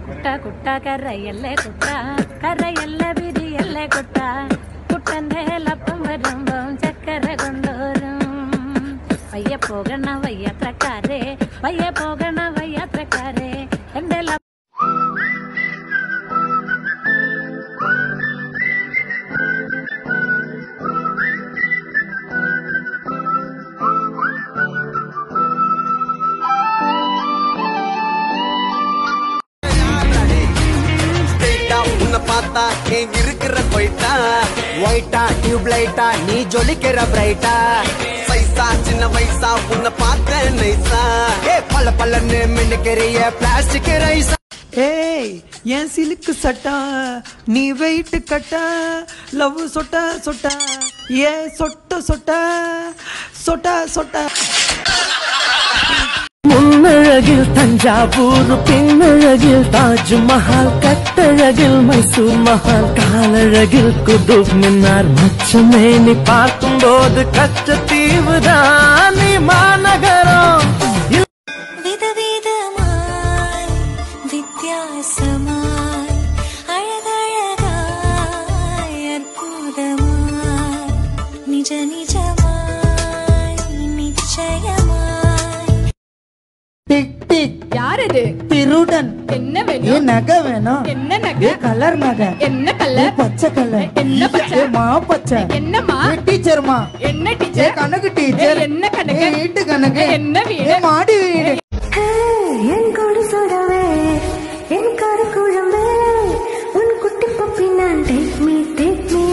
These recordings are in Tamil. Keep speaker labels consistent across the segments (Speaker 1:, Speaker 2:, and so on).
Speaker 1: കുട്ട കുട്ട കരയല്ലേ കുട്ട കരയല്ലേ വിരിയല്ലേ കുട്ട കുട്ടന്റെ ലപ്പം വരുമ്പം ചക്കര കൊണ്ടുവരും വയ്യ പോകണ വയ്യാത്രക്കാരെ വയ്യ പോകണ വയ്യാത്രക്കാരെ എന്റെ ലപ്പ
Speaker 2: ஸ்ட்ரெயிட்டா உன்னை பார்த்தா ஏன் இருக்கிற போயிட்டா
Speaker 3: ஒயிட்டா டியூப் லைட்டா நீ ஜொலிக்கிற பிரைட்டா
Speaker 2: சைஸா சின்ன வயசா உன்னை பார்த்த நைஸா
Speaker 3: ஏ பல்ல பல்லன்னு மின்னுக்கிறிய பிளாஸ்டிக் ரைஸ்
Speaker 4: ஏய் என் சிலுக்கு சட்டா நீ வெயிட் கட்டா லவ் சொட்ட சொட்ட ஏ சொட்ட சொட்ட சொட்ட சொட்ட
Speaker 5: முன்னழகில் தஞ்சாவூர் பின்னழகில் தாஜ்மஹால் கட்டழகில் மைசூர் மஹால் காலழகில் குதுப் மின்னார் மச்சமேனி பார்க்கும்போது கச்சத்தீவுதான் நீ மாநகரம்
Speaker 6: விதவிதமாய் வித்தியாசமாய் அழகழகாய் அற்புதமாய் நிஜ நிஜமாய் நிச்சயமாய்
Speaker 4: டிக் டிக்
Speaker 7: யார் இது
Speaker 4: திருடன்
Speaker 7: என்ன
Speaker 4: ஏ
Speaker 7: வேணும்
Speaker 4: நகை வேணும்
Speaker 7: என்ன
Speaker 4: ஏ
Speaker 7: நகை
Speaker 4: கலர் நகை
Speaker 7: என்ன
Speaker 4: ஏ
Speaker 7: கலர்
Speaker 4: பச்சை கலர்
Speaker 7: என்ன பச்சை?
Speaker 4: ஏ மா பச்சை
Speaker 7: என்னம்மா
Speaker 4: ஏ டீச்சர்மா
Speaker 7: என்ன
Speaker 4: ஏ
Speaker 7: டீச்சர்
Speaker 4: கணக்கு டீச்சர்
Speaker 7: ஏ, என்ன கணக்கு?
Speaker 4: ஏ வீட்டு கணக்கு
Speaker 7: என்ன வீடு?
Speaker 4: ஏ மாடி வீடு
Speaker 6: என் கொடி சுடவே என் கரு குழம்பே உன் குட்டி பப்பி நான் டேக் மீ டேக் மீ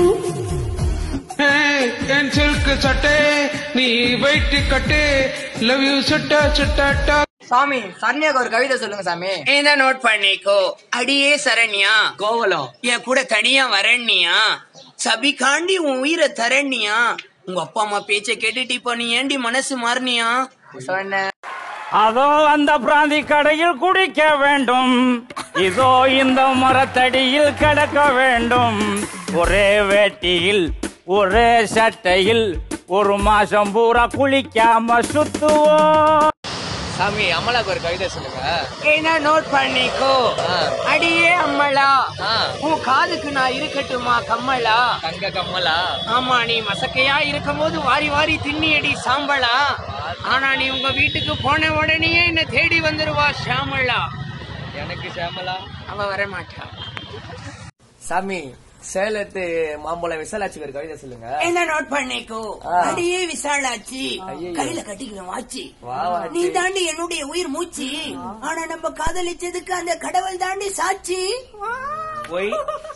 Speaker 8: என் சில்கு சட்டை நீ வெயிட் கட்டு லவ் யூ சட்டா சட்டாட்டா
Speaker 3: சாமி சன்னியாக்கு ஒரு கவிதை சொல்லுங்க சாமி
Speaker 9: இந்த நோட் பண்ணிக்கோ அடியே சரண்யா கோவலம் என் கூட தனியா வரண்ணியா சபிகாண்டி உன் உயிரை தரண்ணியா உங்க அப்பா அம்மா பேச்ச கேட்டுட்டு இப்போ நீ ஏண்டி மனசு மாறினியா
Speaker 3: சொன்ன
Speaker 5: அதோ அந்த பிராந்தி கடையில் குடிக்க வேண்டும் இதோ இந்த மரத்தடியில் கிடக்க வேண்டும் ஒரே வேட்டியில் ஒரே சட்டையில் ஒரு மாசம் பூரா குளிக்காம சுத்துவோம்
Speaker 3: சாமி அமலாக்கு ஒரு கவிதை சொல்லுங்க
Speaker 9: என்ன நோட் பண்ணிக்கோ அடியே அம்மளா உன் காதுக்கு நான் இருக்கட்டுமா கம்மலா
Speaker 3: தங்க கம்மலா
Speaker 9: ஆமா நீ மசக்கையா இருக்கும் போது வாரி வாரி திண்ணியடி சாம்பலா ஆனா நீ உங்க வீட்டுக்கு போன உடனே என்ன தேடி வந்துருவா ஷாமளா
Speaker 3: எனக்கு சேமலா
Speaker 9: அவ வர மாட்டா
Speaker 3: சாமி சேலத்து மாம்பழம் விசாலாட்சிக்கு ஒரு கவிதை சொல்லுங்க
Speaker 9: என்ன நோட் பண்ணிக்கோ
Speaker 3: ஆ.
Speaker 9: அடியே விசாலாச்சி
Speaker 3: ஐயையோ.
Speaker 9: கையில கட்டிக்கணும் வாச்சி
Speaker 3: வா, வாச்சி.
Speaker 9: நீ தாண்டி என்னுடைய உயிர் மூச்சு ஆனா நம்ம காதலிச்சதுக்கு அந்த கடவுள் தாண்டி சாட்சி
Speaker 3: போய்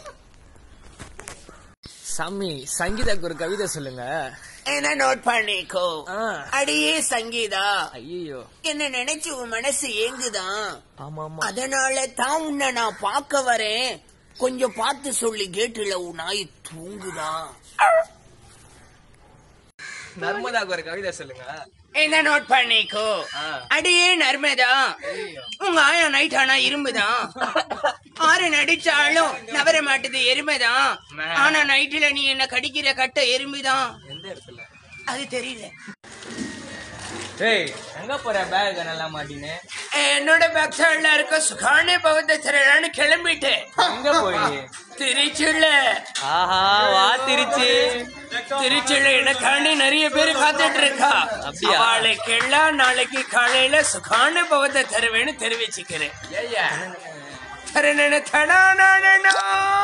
Speaker 3: சாமி சங்கீதாக்கு ஒரு கவிதை சொல்லுங்க
Speaker 9: என்ன நோட் பண்ணிக்கோ
Speaker 3: ஆ.
Speaker 9: அடியே சங்கீதா
Speaker 3: ஐயோ
Speaker 9: என்ன நினைச்சு உன் மனசு ஏங்குதான்
Speaker 3: ஆமா ஆமா
Speaker 9: அதனால தான் உன்னை நான் பார்க்க வரேன் கொஞ்சம் பார்த்து சொல்லி கேட்டுல உன் நாய் தூங்குதான்
Speaker 3: நர்மதாக்கு ஒரு கவிதை சொல்லுங்க
Speaker 9: என்ன நோட் பண்ணிக்கோ அடியே நர்மதா உங்க ஆயா நைட் ஆனா இரும்புதான் ஆறு நடிச்சாலும் நவர மாட்டுது எருமைதான் ஆனா நைட்டுல நீ என்ன கடிக்கிற கட்ட எறும்புதான்
Speaker 3: எந்த இடத்துல
Speaker 9: அது தெரியல
Speaker 3: ஏய் எங்க போற பேக் நல்லா மாட்டினு
Speaker 9: என்னோட பேக் சைடுல இருக்க சுகானே பவத்த திரளான்னு கிளம்பிட்டேன்
Speaker 3: எங்க போய்
Speaker 9: திருச்சில
Speaker 3: ஆஹா வா திருச்சி
Speaker 9: திருச்சில எனக்காண்டி நிறைய பேர் காத்துட்டு இருக்கா
Speaker 3: அப்படியா?
Speaker 9: அவளுக்கு எல்லாம் நாளைக்கு காலையில சுகான பவத்தை தருவேன்னு தெரிவிச்சுக்கிறேன்
Speaker 3: ஏய்யா
Speaker 9: தரணன தடானடனா.